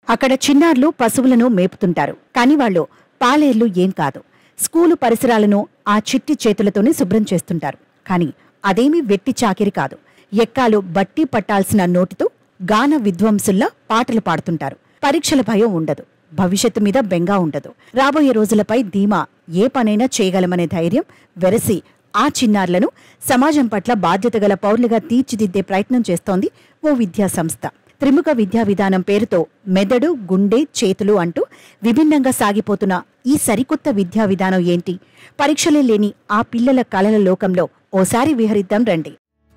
అక్కడ చిన్నారులు పశువులను మేపుతుంటారు కాని వాళ్ళు పాలేర్లు ఏం కాదు స్కూలు పరిసరాలను ఆ చిట్టి చేతులతోనే శుభ్రం చేస్తుంటారు కాని అదేమీ వెట్టి చాకిరి కాదు ఎక్కాలు బట్టి పట్టాల్సిన నోటితో గాన విద్వాంసుల్లా పాటలు పాడుతుంటారు పరీక్షల భయం ఉండదు భవిష్యత్తు మీద బెంగా ఉండదు రాబోయే రోజులపై ధీమా ఏ పనైనా చేయగలమనే ధైర్యం వెరసి ఆ చిన్నారులను సమాజం పట్ల బాధ్యత గల పౌరులుగా తీర్చిదిద్దే ప్రయత్నం చేస్తోంది ఓ విద్యా సంస్థ త్రిముఖ విద్యా విధానం పేరుతో మెదడు గుండె చేతులు అంటూ విభిన్నంగా సాగిపోతున్న ఈ సరికొత్త విద్యా విధానం ఏంటి పరీక్షలే లేని ఆ పిల్లల కలల లోకంలో ఓసారి విహరిద్దాం రండి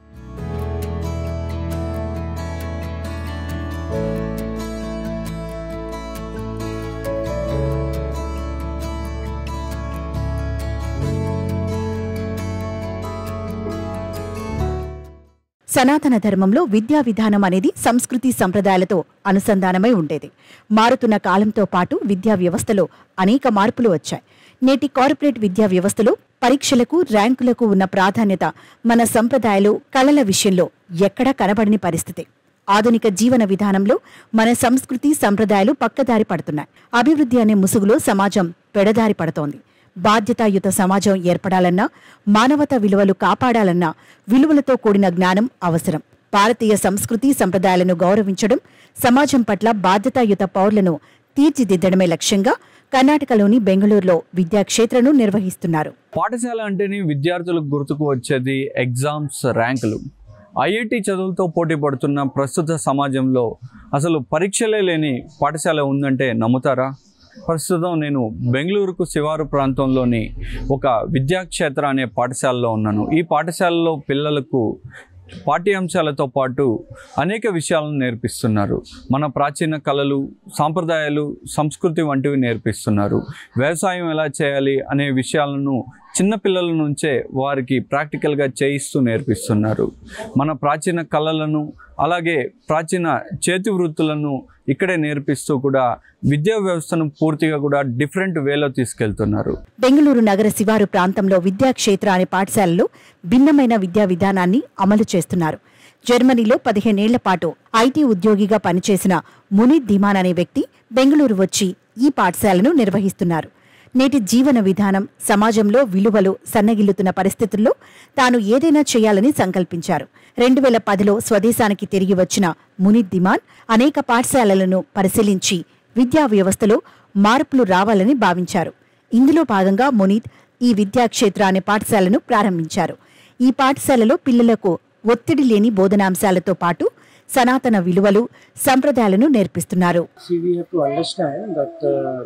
సనాతన ధర్మంలో విద్యా విధానం అనేది సంస్కృతి సంప్రదాయాలతో అనుసంధానమై ఉండేది మారుతున్న కాలంతో పాటు విద్యా వ్యవస్థలో అనేక మార్పులు వచ్చాయి నేటి కార్పొరేట్ విద్యా వ్యవస్థలో పరీక్షలకు ర్యాంకులకు ఉన్న ప్రాధాన్యత మన సంప్రదాయాలు కళల విషయంలో ఎక్కడా కనబడని పరిస్థితి ఆధునిక జీవన విధానంలో మన సంస్కృతి సంప్రదాయాలు పక్కదారి పడుతున్నాయి అభివృద్ధి అనే ముసుగులో సమాజం పెడదారి పడుతోంది బాధ్యతాయుత సమాజం ఏర్పడాలన్నా మానవతా విలువలు కాపాడాలన్నా విలువలతో కూడిన జ్ఞానం అవసరం భారతీయ సంస్కృతి సంప్రదాయాలను గౌరవించడం సమాజం పట్ల బాధ్యతాయుత పౌరులను తీర్చిదిద్దడమే లక్ష్యంగా కర్ణాటకలోని బెంగళూరులో విద్యాక్షేత్రను నిర్వహిస్తున్నారు పాఠశాల అంటేనే విద్యార్థులకు గుర్తుకు వచ్చేది ఎగ్జామ్స్ ర్యాంకులు ఐఐటి చదువులతో పోటీ పడుతున్న ప్రస్తుత సమాజంలో అసలు పరీక్షలే లేని పాఠశాల ఉందంటే నమ్ముతారా ప్రస్తుతం నేను బెంగళూరుకు శివారు ప్రాంతంలోని ఒక విద్యాక్షేత్ర అనే పాఠశాలలో ఉన్నాను ఈ పాఠశాలలో పిల్లలకు పాఠ్యాంశాలతో పాటు అనేక విషయాలను నేర్పిస్తున్నారు మన ప్రాచీన కళలు సాంప్రదాయాలు సంస్కృతి వంటివి నేర్పిస్తున్నారు వ్యవసాయం ఎలా చేయాలి అనే విషయాలను చిన్నపిల్లల నుంచే వారికి ప్రాక్టికల్గా చేయిస్తూ నేర్పిస్తున్నారు మన ప్రాచీన కళలను అలాగే ప్రాచీన చేతి వృత్తులను ఇక్కడే నేర్పిస్తూ కూడా విద్యా వ్యవస్థను పూర్తిగా కూడా డిఫరెంట్ వేలో తీసుకెళ్తున్నారు బెంగళూరు నగర శివారు ప్రాంతంలో విద్యాక్షేత్ర అనే పాఠశాలలో భిన్నమైన విద్యా విధానాన్ని అమలు చేస్తున్నారు జర్మనీలో పదిహేనేళ్ల పాటు ఐటీ ఉద్యోగిగా పనిచేసిన మునీత్ ధిమాన్ అనే వ్యక్తి బెంగళూరు వచ్చి ఈ పాఠశాలను నిర్వహిస్తున్నారు నేటి జీవన విధానం సమాజంలో విలువలు సన్నగిల్లుతున్న పరిస్థితుల్లో తాను ఏదైనా చేయాలని సంకల్పించారు రెండు వేల పదిలో స్వదేశానికి తిరిగి వచ్చిన మునీత్ దిమాన్ అనేక పాఠశాలలను పరిశీలించి విద్యా వ్యవస్థలో మార్పులు రావాలని భావించారు ఇందులో భాగంగా మునీత్ ఈ విద్యాక్షేత్ర అనే పాఠశాలను ప్రారంభించారు ఈ పాఠశాలలో పిల్లలకు ఒత్తిడి లేని బోధనాంశాలతో పాటు సనాతన విలువలు సంప్రదాయాలను నేర్పిస్తున్నారు See, we have to understand that uh,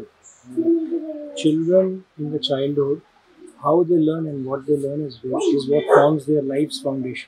children in the childhood, how they learn and what they learn is, is what forms their life's foundation.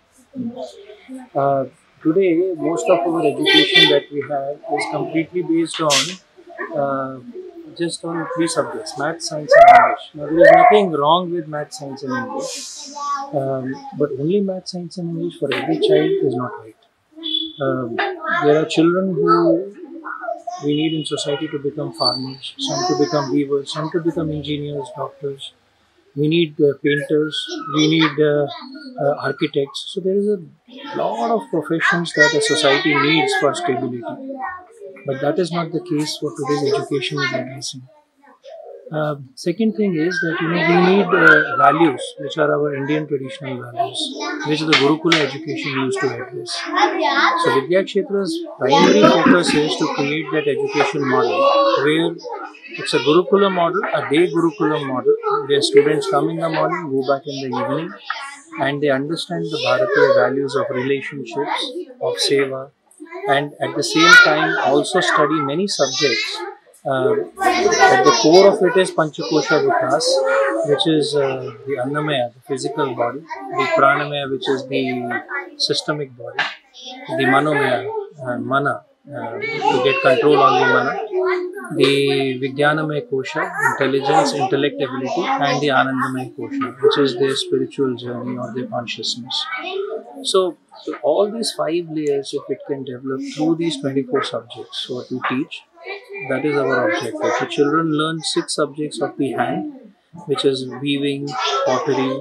Uh, today, most of our education that we have is completely based on uh, just on three subjects math, science, and English. Now, there is nothing wrong with math, science, and English, um, but only math, science, and English for every child is not right. Um, there are children who we need in society to become farmers, some to become weavers, some to become engineers, doctors. We need uh, painters, we need uh, uh, architects. So there is a lot of professions that a society needs for stability. But that is not the case for today's education is addressing. Uh, second thing is that you know we need uh, values which are our Indian traditional values, which the Gurukula education used to address. So Vidyakshetra's primary focus is to create that education model where it's a Gurukula model, a day Gurukula model, where students come in the morning, go back in the evening, and they understand the Bharatiya values of relationships, of seva, and at the same time also study many subjects. Uh, at the core of it is Panchakosha Vikas, which is uh, the Annamaya, the physical body, the Pranamaya, which is the systemic body, the Manomaya, uh, Mana, uh, to get control on the Mana, the Vijnanamaya Kosha, intelligence, intellect, ability, and the Anandamaya Kosha, which is their spiritual journey or their consciousness. So, so all these five layers, if it can develop through these 24 subjects, what we teach, that is our objective. So children learn six subjects of the hand, which is weaving, pottery,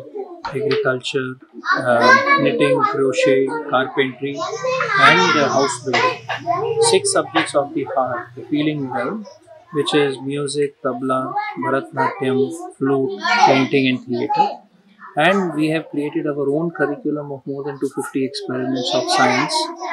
agriculture, uh, knitting, crochet, carpentry, and uh, house building. Six subjects of the heart, the feeling well, which is music, tabla, Bharatnatyam, flute, painting, and theatre. And we have created our own curriculum of more than 250 experiments of science.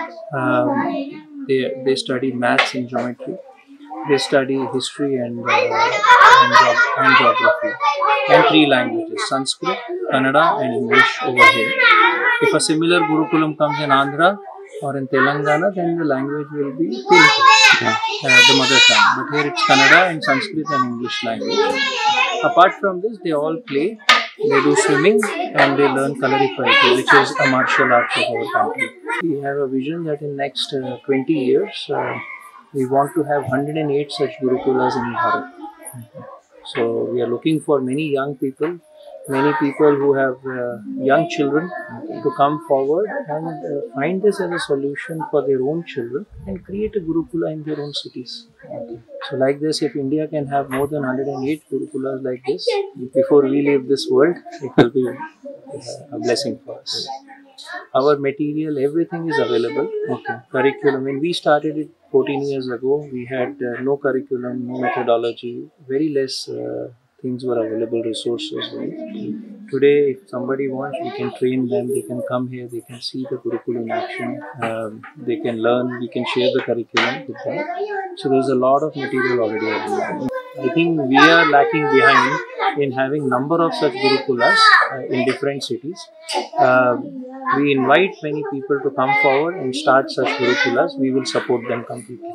Um, they, they study maths and geometry. They study history and, uh, and, geog- and geography. And three languages Sanskrit, Kannada, and English over here. If a similar Gurukulam comes in Andhra or in Telangana, then the language will be Telugu, uh, the mother tongue. But here it's Kannada and Sanskrit and English language. Apart from this, they all play, they do swimming, and they learn Kalaripaiti, which is a martial art of our country. We have a vision that in next uh, 20 years, uh, we want to have 108 such Gurukulas in Bharat. So we are looking for many young people, many people who have uh, young children to come forward and uh, find this as a solution for their own children and create a Gurukula in their own cities. So like this, if India can have more than 108 Gurukulas like this, before we leave this world, it will be uh, a blessing for us. Our material, everything is available. Okay. Curriculum. When we started it 14 years ago, we had uh, no curriculum, no methodology, very less uh, things were available, resources. Right? Today, if somebody wants, we can train them. They can come here. They can see the curriculum in action. Um, they can learn. We can share the curriculum with them. So there's a lot of material already available. I think we are lacking behind in having number of such gurukulas uh, in different cities. Uh, we invite many people to come forward and start such gurukulas. We will support them completely.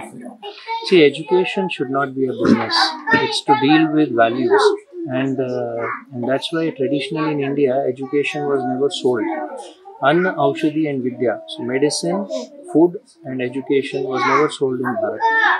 See, education should not be a business. It's to deal with values, and uh, and that's why traditionally in India, education was never sold. Anna, Aushadhi, and Vidya. So medicine, food, and education was never sold in Bharat.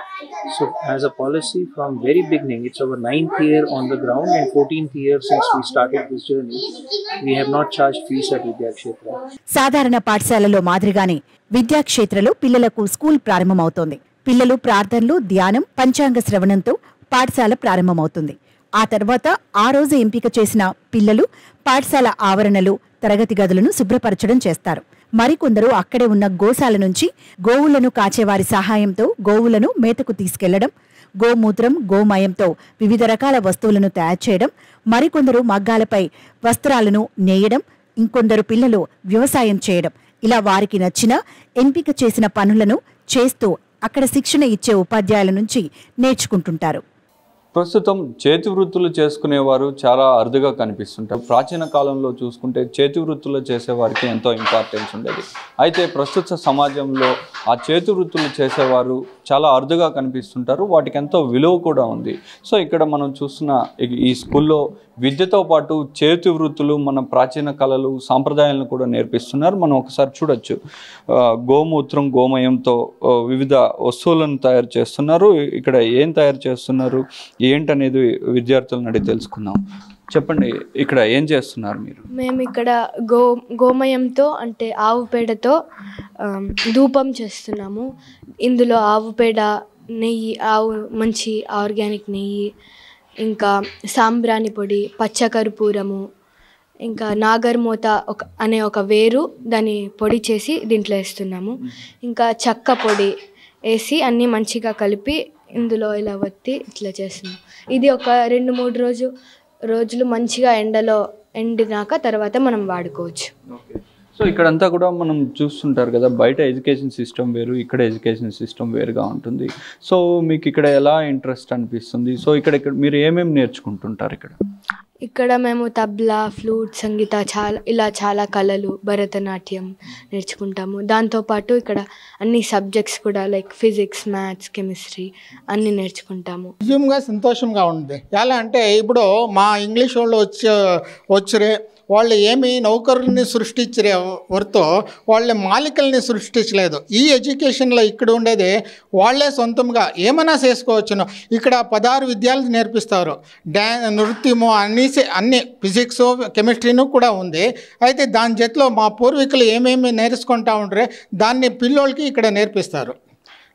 So, as a policy from very beginning, it's our ninth year on the ground and 14th year since we started this journey. We have not charged fees at Vidya Kshetra. సాధారణ పాఠశాలలో మాదిరిగానే విద్యాక్షేత్రలో పిల్లలకు school ప్రారంభమవుతోంది పిల్లలు ప్రార్థనలు ధ్యానం పంచాంగ శ్రవణంతో పాఠశాల ప్రారంభమవుతుంది ఆ తర్వాత ఆ రోజు ఎంపిక చేసిన పిల్లలు పాఠశాల ఆవరణలు తరగతి గదులను శుభ్రపరచడం చేస్తారు మరికొందరు అక్కడే ఉన్న గోశాల నుంచి గోవులను కాచేవారి సహాయంతో గోవులను మేతకు తీసుకెళ్లడం గోమూత్రం గోమయంతో వివిధ రకాల వస్తువులను తయారు చేయడం మరికొందరు మగ్గాలపై వస్త్రాలను నేయడం ఇంకొందరు పిల్లలు వ్యవసాయం చేయడం ఇలా వారికి నచ్చిన ఎంపిక చేసిన పనులను చేస్తూ అక్కడ శిక్షణ ఇచ్చే ఉపాధ్యాయుల నుంచి నేర్చుకుంటుంటారు ప్రస్తుతం చేతి వృత్తులు చేసుకునేవారు చాలా అరుదుగా కనిపిస్తుంటారు ప్రాచీన కాలంలో చూసుకుంటే చేతి వృత్తులు చేసేవారికి ఎంతో ఇంపార్టెన్స్ ఉండేది అయితే ప్రస్తుత సమాజంలో ఆ చేతి వృత్తులు చేసేవారు చాలా అరుదుగా కనిపిస్తుంటారు వాటికి ఎంతో విలువ కూడా ఉంది సో ఇక్కడ మనం చూస్తున్న ఈ- ఈ స్కూల్లో విద్యతో పాటు చేతి వృత్తులు మన ప్రాచీన కళలు సాంప్రదాయాలను కూడా నేర్పిస్తున్నారు మనం ఒకసారి చూడొచ్చు ఆ, గోమూత్రం గోమయంతో ఆ, వివిధ వస్తువులను తయారు చేస్తున్నారు ఇక్కడ ఏం తయారు చేస్తున్నారు ఏంటనేది విద్యార్థులను అడిగి తెలుసుకుందాం చెప్పండి ఇక్కడ ఏం చేస్తున్నారు మీరు మేము ఇక్కడ గో గోమయంతో అంటే ఆవు పేడతో ఆమ్, ధూపం చేస్తున్నాము ఇందులో ఆవు పేడ నెయ్యి ఆవు మంచి ఆర్గానిక్ నెయ్యి ఇంకా సాంబ్రాణి పొడి పచ్చకర్పూరము ఇంకా నాగర్మూత ఒక అనే ఒక వేరు దాన్ని పొడి చేసి దీంట్లో వేస్తున్నాము ఇంకా చెక్క పొడి వేసి అన్నీ మంచిగా కలిపి ఇందులో ఇలా వత్తి ఇట్లా చేస్తున్నాం ఇది ఒక రెండు మూడు రోజు రోజులు మంచిగా ఎండలో ఎండినాక తర్వాత మనం వాడుకోవచ్చు సో ఇక్కడంతా కూడా మనం చూస్తుంటారు కదా బయట ఎడ్యుకేషన్ సిస్టమ్ వేరు ఇక్కడ ఎడ్యుకేషన్ సిస్టమ్ వేరుగా ఉంటుంది సో మీకు ఇక్కడ ఎలా ఇంట్రెస్ట్ అనిపిస్తుంది సో ఇక్కడ ఇక్కడ మీరు ఏమేమి నేర్చుకుంటుంటారు ఇక్కడ ఇక్కడ మేము తబ్లా ఫ్లూట్ సంగీత చాలా ఇలా చాలా కళలు భరతనాట్యం నేర్చుకుంటాము దాంతోపాటు ఇక్కడ అన్ని సబ్జెక్ట్స్ కూడా లైక్ ఫిజిక్స్ మ్యాథ్స్ కెమిస్ట్రీ అన్నీ నేర్చుకుంటాము నిజంగా సంతోషంగా ఉంది ఎలా అంటే ఇప్పుడు మా ఇంగ్లీష్ వాళ్ళు వచ్చి వచ్చిరే వాళ్ళు ఏమి నౌకరుల్ని సృష్టించరే వర్తో వాళ్ళ మాలికల్ని సృష్టించలేదు ఈ ఎడ్యుకేషన్లో ఇక్కడ ఉండేది వాళ్ళే సొంతంగా ఏమైనా చేసుకోవచ్చును ఇక్కడ పదహారు విద్యాలు నేర్పిస్తారు డ్యా నృత్యము అన్ని అన్ని ఫిజిక్స్ కెమిస్ట్రీను కూడా ఉంది అయితే దాని జట్లో మా పూర్వీకులు ఏమేమి నేర్చుకుంటా ఉంటారే దాన్ని పిల్లోళ్ళకి ఇక్కడ నేర్పిస్తారు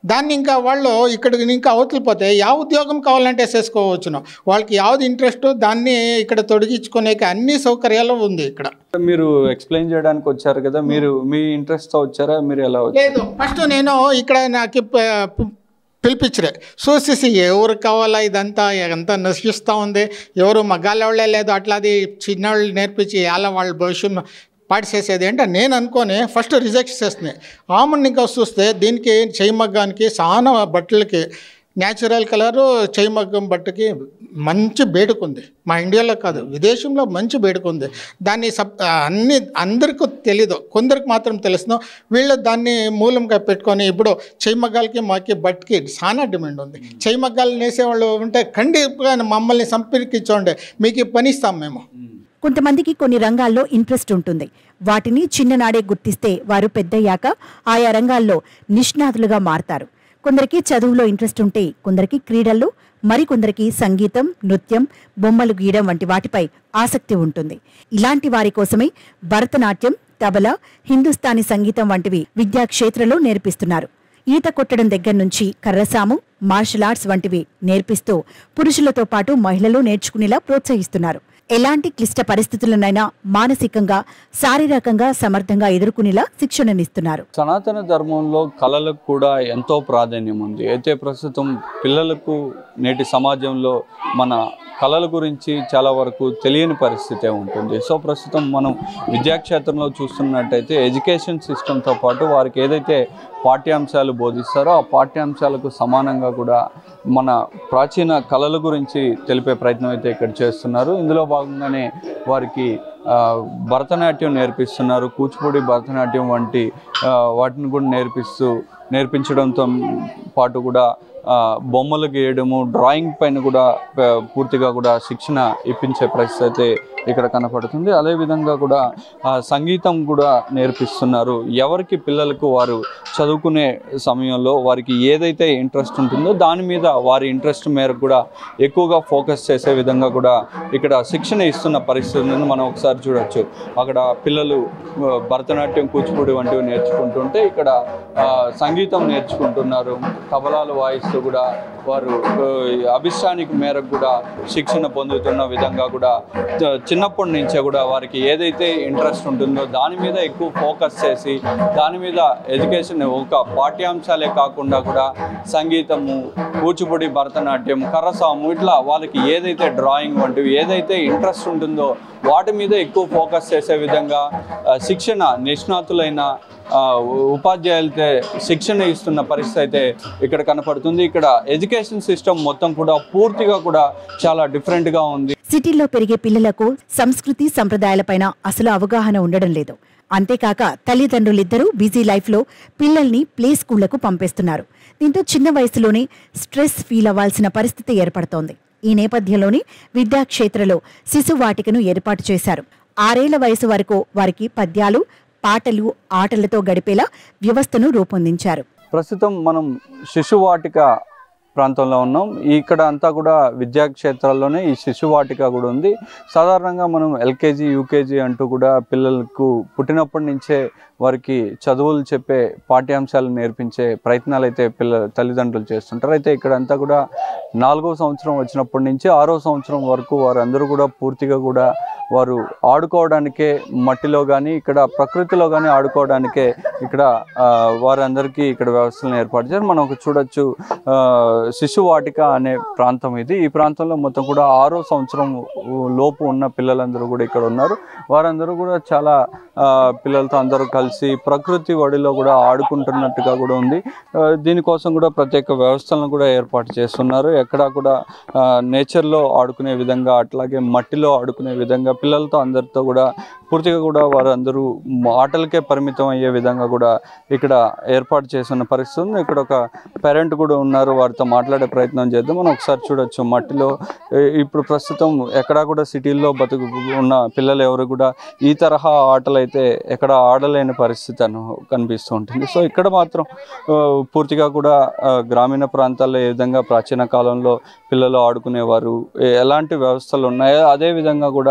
దాన్ని ఇంకా వాళ్ళు ఇక్కడికి ఇంకా అవతలిపోతే యా ఉద్యోగం కావాలంటే చేసుకోవచ్చును వాళ్ళకి యావది ఇంట్రెస్ట్ దాన్ని ఇక్కడ తొడిగించుకునేకి అన్ని సౌకర్యాలు ఉంది ఇక్కడ మీరు ఎక్స్ప్లెయిన్ చేయడానికి వచ్చారు కదా మీరు మీ ఇంట్రెస్ట్ తో వచ్చారా మీరు ఎలా వచ్చారు లేదు ఫస్ట్ నేను ఇక్కడ నాకు ప- ప- పిలిపించరే చూసేసి ఎవరు కావాలా ఇదంతా ఎంత నశిస్తూ ఉంది ఎవరు మగాళ్ళవాళ్ళే లేదు అట్లాది చిన్నవాళ్ళు నేర్పించి ఎలా వాళ్ళ భవిష్యత్తు పాటు చేసేది అంటే నేను అనుకొని ఫస్ట్ రిజెక్ట్ చేస్తున్నాయి ఆమెను ఇంకా చూస్తే దీనికి చేయి మగ్గానికి చాలా బట్టలకి న్యాచురల్ కలరు చేయి మగ్గం బట్టకి మంచి బేడుకుంది మా ఇండియాలో కాదు విదేశంలో మంచి బేడుకుంది దాన్ని సబ్ అన్ని అందరికీ తెలీదు కొందరికి మాత్రం తెలుసు వీళ్ళు దాన్ని మూలంగా పెట్టుకొని ఇప్పుడు చేయి మగ్గాలకి మాకి బట్టకి చాలా డిమాండ్ ఉంది చేయి మగ్గాలు నేసేవాళ్ళు ఉంటే ఖండితంగా మమ్మల్ని సంపర్కించండి మీకు ఈ పని ఇస్తాం మేము కొంతమందికి కొన్ని రంగాల్లో ఇంట్రెస్ట్ ఉంటుంది వాటిని చిన్ననాడే గుర్తిస్తే వారు పెద్దయ్యాక ఆయా రంగాల్లో నిష్ణాతులుగా మారతారు కొందరికి చదువులో ఇంట్రెస్ట్ ఉంటే కొందరికి క్రీడల్లో మరికొందరికి సంగీతం నృత్యం బొమ్మలు గీయడం వంటి వాటిపై ఆసక్తి ఉంటుంది ఇలాంటి వారి కోసమే భరతనాట్యం తబలా హిందుస్థానీ సంగీతం వంటివి విద్యాక్షేత్రంలో నేర్పిస్తున్నారు ఈత కొట్టడం దగ్గర నుంచి కర్రసాము మార్షల్ ఆర్ట్స్ వంటివి నేర్పిస్తూ పురుషులతో పాటు మహిళలు నేర్చుకునేలా ప్రోత్సహిస్తున్నారు ఎలాంటి క్లిష్ట పరిస్థితులనైనా మానసికంగా శారీరకంగా సమర్థంగా ఎదుర్కొనేలా శిక్షణనిస్తున్నారు సనాతన ధర్మంలో కళలకు కూడా ఎంతో ప్రాధాన్యం ఉంది అయితే ప్రస్తుతం పిల్లలకు నేటి సమాజంలో మన కళల గురించి చాలా వరకు తెలియని పరిస్థితే ఉంటుంది సో ప్రస్తుతం మనం విద్యాక్షేత్రంలో చూస్తున్నట్టయితే ఎడ్యుకేషన్ సిస్టంతో పాటు వారికి ఏదైతే పాఠ్యాంశాలు బోధిస్తారో ఆ పాఠ్యాంశాలకు సమానంగా కూడా మన ప్రాచీన కళల గురించి తెలిపే ప్రయత్నం అయితే ఇక్కడ చేస్తున్నారు ఇందులో భాగంగానే వారికి ఆ, భరతనాట్యం నేర్పిస్తున్నారు కూచిపూడి భరతనాట్యం వంటి ఆ, వాటిని కూడా నేర్పిస్తూ నేర్పించడంతో పాటు కూడా ఆ, బొమ్మలు గీయడము డ్రాయింగ్ పైన కూడా ఆ, పూర్తిగా కూడా శిక్షణ ఇప్పించే పరిస్థితి అయితే ఇక్కడ కనపడుతుంది అదేవిధంగా కూడా ఆ, సంగీతం కూడా నేర్పిస్తున్నారు ఎవరికి పిల్లలకు వారు చదువుకునే సమయంలో వారికి ఏదైతే ఇంట్రెస్ట్ ఉంటుందో దాని మీద వారి ఇంట్రెస్ట్ మేరకు కూడా ఎక్కువగా ఫోకస్ చేసే విధంగా కూడా ఇక్కడ శిక్షణ ఇస్తున్న పరిస్థితులను మనం ఒకసారి చూడొచ్చు అక్కడ పిల్లలు ఆ, భరతనాట్యం కూచిపూడి వంటివి నేర్చుకుంటుంటే ఇక్కడ ఆ, సంగీతం నేర్చుకుంటున్నారు తబలాలు వాయిస్తూ కూడా వారు ఆ, అభిష్టానికి మేరకు కూడా శిక్షణ పొందుతున్న విధంగా కూడా త- చిన్నప్పటి నుంచే కూడా వారికి ఏదైతే ఇంట్రెస్ట్ ఉంటుందో దాని మీద ఎక్కువ ఫోకస్ చేసి దాని మీద ఎడ్యుకేషన్ ఒక పాఠ్యాంశాలే కాకుండా కూడా సంగీతము కూచిపూడి భరతనాట్యం కర్రసాము ఇట్లా వాళ్ళకి ఏదైతే డ్రాయింగ్ వంటివి ఏదైతే ఇంట్రెస్ట్ ఉంటుందో వాటి మీద ఎక్కువ ఫోకస్ చేసే విధంగా ఆ, శిక్షణ నిష్ణాతులైన ఆ, ఉపాధ్యాయులతో శిక్షణ ఇస్తున్న పరిస్థితి అయితే ఇక్కడ కనపడుతుంది ఇక్కడ ఎడ్యుకేషన్ సిస్టమ్ మొత్తం కూడా పూర్తిగా కూడా చాలా డిఫరెంట్గా ఉంది సిటీల్లో పెరిగే పిల్లలకు సంస్కృతి సంప్రదాయాలపైన అసలు అవగాహన ఉండడం లేదు అంతేకాక తల్లిదండ్రులిద్దరూ బిజీ లైఫ్లో పిల్లల్ని ప్లే స్కూళ్లకు పంపేస్తున్నారు దీంతో చిన్న వయసులోనే స్ట్రెస్ ఫీల్ అవ్వాల్సిన పరిస్థితి ఏర్పడుతోంది ఈ నేపథ్యంలోనే విద్యాక్షేత్రలో శిశువాటికను ఏర్పాటు చేశారు ఆరేళ్ల వయసు వరకు వారికి పద్యాలు పాటలు ఆటలతో గడిపేలా వ్యవస్థను రూపొందించారు ప్రస్తుతం మనం శిశువాటిక ప్రాంతంలో ఉన్నాం ఇక్కడ అంతా కూడా విద్యాక్షేత్రాల్లోనే ఈ శిశువాటిక కూడా ఉంది సాధారణంగా మనం ఎల్కేజీ యూకేజీ అంటూ కూడా పిల్లలకు పుట్టినప్పటి నుంచే వారికి చదువులు చెప్పే పాఠ్యాంశాలు నేర్పించే ప్రయత్నాలు అయితే పిల్ల తల్లిదండ్రులు చేస్తుంటారు అయితే ఇక్కడ అంతా కూడా నాలుగో సంవత్సరం వచ్చినప్పటి నుంచి ఆరో సంవత్సరం వరకు వారందరూ కూడా పూర్తిగా కూడా వారు ఆడుకోవడానికే మట్టిలో కానీ ఇక్కడ ప్రకృతిలో కానీ ఆడుకోవడానికే ఇక్కడ ఆ, వారందరికీ ఇక్కడ వ్యవస్థలను ఏర్పాటు చేశారు మనం ఒక చూడొచ్చు ఆ, శిశువాటిక అనే ప్రాంతం ఇది ఈ ప్రాంతంలో మొత్తం కూడా ఆరో సంవత్సరం లోపు ఉన్న పిల్లలందరూ కూడా ఇక్కడ ఉన్నారు వారందరూ కూడా చాలా ఆ, పిల్లలతో అందరూ కలిసి ప్రకృతి ఒడిలో కూడా ఆడుకుంటున్నట్టుగా కూడా ఉంది ఆ, దీనికోసం కూడా ప్రత్యేక వ్యవస్థలను కూడా ఏర్పాటు చేస్తున్నారు ఎక్కడా కూడా ఆ, నేచర్లో ఆడుకునే విధంగా అట్లాగే మట్టిలో ఆడుకునే విధంగా పిల్లలతో అందరితో కూడా పూర్తిగా కూడా వారు అందరూ ఆటలకే పరిమితం అయ్యే విధంగా కూడా ఇక్కడ ఏర్పాటు చేస్తున్న పరిస్థితి ఉంది ఇక్కడ ఒక పేరెంట్ కూడా ఉన్నారు వారితో మాట్లాడే ప్రయత్నం చేద్దాం మనం ఒకసారి చూడొచ్చు మట్టిలో ఏ, ఇప్పుడు ప్రస్తుతం ఎక్కడా కూడా సిటీల్లో బతుకు ఉన్న పిల్లలు ఎవరు కూడా ఈ తరహా ఆటలు అయితే ఎక్కడ ఆడలేని పరిస్థితి అను కనిపిస్తూ ఉంటుంది సో ఇక్కడ మాత్రం ఆ, పూర్తిగా కూడా ఆ, గ్రామీణ ప్రాంతాల్లో ఏ విధంగా ప్రాచీన కాలంలో పిల్లలు ఆడుకునేవారు ఏ- ఎలాంటి వ్యవస్థలు ఉన్నాయో అదే విధంగా కూడా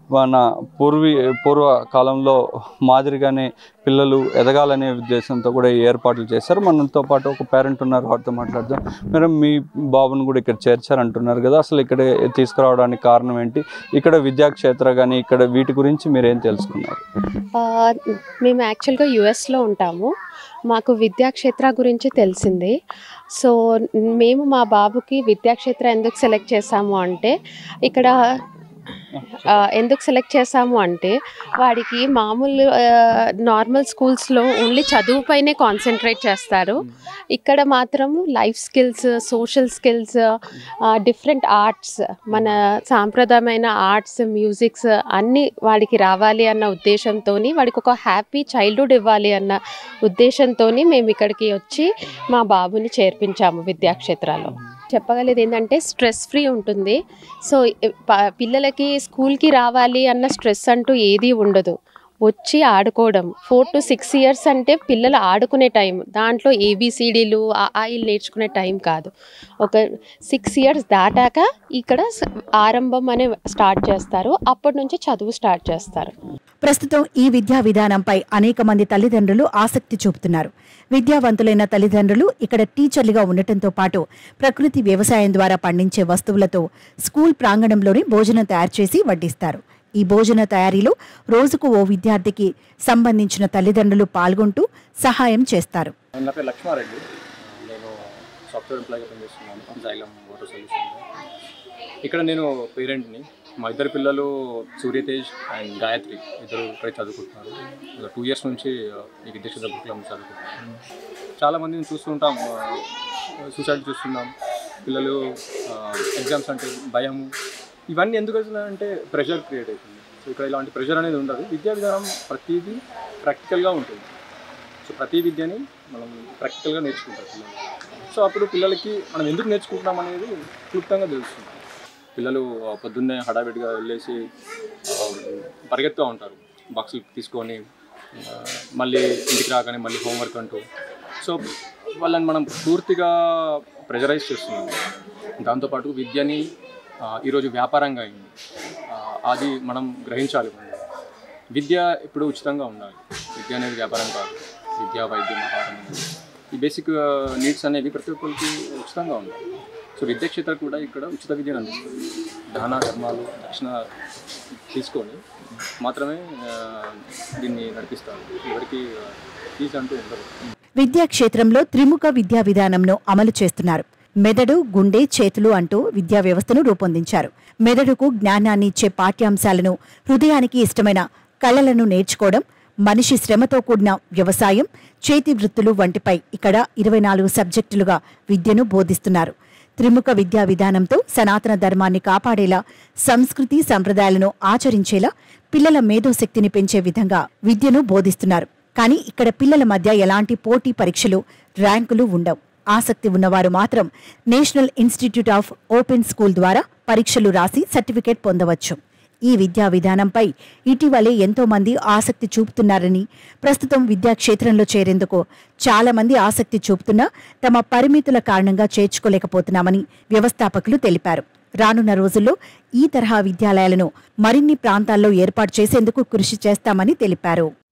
మన పూర్వీ పూర్వ కాలంలో మాదిరిగానే పిల్లలు ఎదగాలనే ఉద్దేశంతో కూడా ఈ ఏర్పాట్లు చేశారు మనతో పాటు ఒక పేరెంట్ ఉన్నారు వారితో మాట్లాడదాం మేడం మీ బాబుని కూడా ఇక్కడ చేర్చారంటున్నారు కదా అసలు ఇక్కడ తీసుకురావడానికి కారణం ఏంటి ఇక్కడ విద్యాక్షేత్ర కానీ ఇక్కడ వీటి గురించి మీరు ఏం తెలుసుకున్నారు ఆ, మేము యాక్చువల్గా యుఎస్లో ఉంటాము మాకు విద్యాక్షేత్ర గురించి తెలిసింది సో మేము మా బాబుకి విద్యాక్షేత్ర ఎందుకు సెలెక్ట్ చేసాము అంటే ఇక్కడ ఆ, ఎందుకు సెలెక్ట్ చేసాము అంటే వాడికి మామూలు నార్మల్ స్కూల్స్లో ఓన్లీ చదువుపైనే కాన్సన్ట్రేట్ చేస్తారు ఇక్కడ మాత్రం life skills social skills different arts మన సాంప్రదాయమైన ఆర్ట్స్ మ్యూజిక్స్ అన్నీ వాడికి రావాలి అన్న ఉద్దేశంతో వాడికి ఒక హ్యాపీ చైల్డ్హుడ్ ఇవ్వాలి అన్న ఉద్దేశంతో మేము ఇక్కడికి వచ్చి మా బాబుని చేర్పించాము విద్యాక్షేత్రాలో చెప్పగలేదు ఏంటంటే స్ట్రెస్ ఫ్రీ ఉంటుంది సో ప- పిల్లలకి స్కూల్కి రావాలి అన్న స్ట్రెస్ అంటూ ఏదీ ఉండదు వచ్చి ఆడుకోవడం ఫోర్ టు సిక్స్ ఇయర్స్ అంటే పిల్లలు ఆడుకునే టైం దాంట్లో ఏబిసిడీలు ఆయిల్ నేర్చుకునే టైం కాదు ఒక సిక్స్ ఇయర్స్ దాటాక ఇక్కడ స- ఆరంభం అనే స్టార్ట్ చేస్తారు అప్పటి నుంచి చదువు స్టార్ట్ చేస్తారు ప్రస్తుతం ఈ విద్యా విధానంపై అనేక మంది తల్లిదండ్రులు ఆసక్తి చూపుతున్నారు విద్యావంతులైన తల్లిదండ్రులు ఇక్కడ టీచర్లుగా ఉండటంతో పాటు ప్రకృతి వ్యవసాయం ద్వారా పండించే వస్తువులతో స్కూల్ ప్రాంగణంలోనే భోజనం తయారు చేసి వడ్డిస్తారు ఈ భోజన తయారీలో రోజుకు ఓ విద్యార్థికి సంబంధించిన తల్లిదండ్రులు పాల్గొంటూ సహాయం చేస్తారు నా పేరు లక్ష్మారెడ్డి నేను సాఫ్ట్వేర్ ఎంప్లాయ్గా పనిచేస్తున్నాను జైలం వాటర్ సొల్యూషన్ ఇక్కడ నేను పేరెంట్ని మా ఇద్దరు పిల్లలు సూర్యతేజ్ అండ్ గాయత్రి ఇద్దరు ఇక్కడ చదువుకుంటున్నారు టూ ఇయర్స్ నుంచి ఆ, ఈ విద్యాక్షేత్ర గురుకులం చదువుకుంటున్నాను చాలా మందిని చూస్తుంటాం సూసైడ్ చూస్తున్నాం పిల్లలు ఎగ్జామ్స్ అంటే భయము ఇవన్నీ ఎందుకు వస్తున్నాయంటే ప్రెషర్ క్రియేట్ అవుతుంది సో ఇక్కడ ఇలాంటి ప్రెషర్ అనేది ఉండదు విద్యా విధానం ప్రతిదీ ప్రాక్టికల్గా ఉంటుంది సో ప్రతి విద్యని మనం ప్రాక్టికల్గా నేర్చుకుంటారు పిల్లలు సో అప్పుడు పిల్లలకి మనం ఎందుకు నేర్చుకుంటున్నాం అనేది క్లుప్తంగా తెలుస్తుంది పిల్లలు ఆ, పొద్దున్నే హడావిడిగా వెళ్ళేసి ఆ, పరిగెత్తుతూ ఉంటారు బాక్సులు తీసుకొని ఆ, మళ్ళీ ఇంటికి రాగానే మళ్ళీ హోంవర్క్ అంటూ సో వాళ్ళని మనం పూర్తిగా ప్రెజరైజ్ చేస్తున్నాం దాంతోపాటు విద్యని ఆ, ఈరోజు వ్యాపారంగా అయింది ఆ, అది మనం గ్రహించాలి ముందు. విద్య ఇప్పుడు ఉచితంగా ఉండాలి విద్య అనేది వ్యాపారం కాదు విద్య వైద్యం ఆహారం అనేది ఈ బేసిక్ నీడ్స్ అనేవి ప్రతి ఒక్కరికి ఉచితంగా ఉండాలి సో విద్యాక్షేత్ర కూడా ఇక్కడ ఉచిత విద్యను అందిస్తుంది దాన ధర్మాలు దక్షిణ తీసుకొని మాత్రమే ఆ, దీన్ని నడిపిస్తారు ఎవరికి ఫీజు అంటూ ఉండదు విద్యాక్షేత్రంలో త్రిముఖ విద్యా విధానంను అమలు చేస్తున్నారు మెదడు గుండె చేతులు అంటూ విద్యా వ్యవస్థను రూపొందించారు మెదడుకు జ్ఞానాన్ని ఇచ్చే పాఠ్యాంశాలను హృదయానికి ఇష్టమైన కళలను నేర్చుకోవడం మనిషి శ్రమతో కూడిన వ్యవసాయం చేతి వృత్తులు వంటిపై ఇక్కడ ఇరవై నాలుగు సబ్జెక్టులుగా విద్యను బోధిస్తున్నారు త్రిముఖ విద్యా విధానంతో సనాతన ధర్మాన్ని కాపాడేలా సంస్కృతి సంప్రదాయాలను ఆచరించేలా పిల్లల మేధోశక్తిని పెంచే విధంగా విద్యను బోధిస్తున్నారు కానీ ఇక్కడ పిల్లల మధ్య ఎలాంటి పోటీ పరీక్షలు ర్యాంకులు ఉండవు ఆసక్తి ఉన్నవారు మాత్రం national institute of open school ద్వారా పరీక్షలు రాసి సర్టిఫికేట్ పొందవచ్చు ఈ విద్యా విధానంపై ఇటీవలే ఎంతో మంది ఆసక్తి చూపుతున్నారని ప్రస్తుతం విద్యాక్షేత్రంలో చేరేందుకు చాలా మంది ఆసక్తి చూపుతున్నా తమ పరిమితుల కారణంగా చేర్చుకోలేకపోతున్నామని వ్యవస్థాపకులు తెలిపారు రానున్న రోజుల్లో ఈ తరహా విద్యాలయాలను మరిన్ని ప్రాంతాల్లో ఏర్పాటు చేసేందుకు కృషి చేస్తామని తెలిపారు